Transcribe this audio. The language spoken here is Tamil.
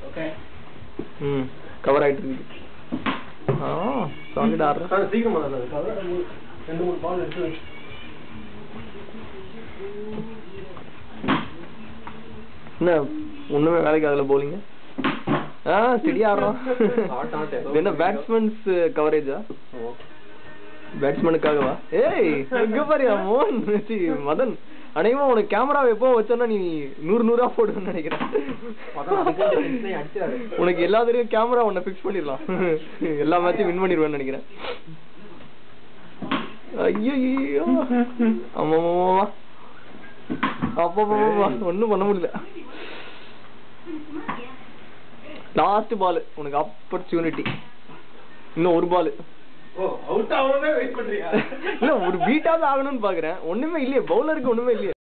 ஓகே ம் கவர் ஆயிட்டு இருக்கு ஆ சாலிட் ஆடுற சீக்கிரமா தான் அது ரெண்டு மூணு பால் எடுத்து வை. என்ன ஒண்ணுமே வேலைக்கு ஆகல bowling ஆ ஸ்டெடி ஆடுறோம் ஆட்டு, ஆட்டு, ஏதோ இது என்ன பேட்ஸ்மேன்ஸ் கவரேஜா பேட்ஸ்மேனுக்காகவா ஏய் இங்க பாரியா மோகன் சி, மதன் அநேகமா உனக்கு கேமரா எப்போ வச்சோன்னா நீ நூறு நூறா போடுவேன்னு நினைக்கிறேன் அதான் அதுக்கு வந்து tension ஆகி அடிச்சிடாரு. உனக்கு எல்லா தடவையும் கேமரா உன்னை ஃபிக்ஸ் பண்ணிடலாம் எல்லா மேட்சும் வின் பண்ணிடுவேன்னு நினைக்கிறேன் ஐயோ ஆமா ஆமா அப்பா ஒண்ணும் பண்ண முடியல லாஸ்ட் பால் உனக்கு ஆப்பர்ச்சுனிட்டி இன்னும் ஒரு பால் ஓ அவுட் ஆகவே வெயிட் பண்றியா இல்ல ஒரு பீட்டாவது ஆகணும்னு பாக்குறேன் ஒண்ணுமே இல்லையே பவுலருக்கு ஒண்ணுமே இல்லையே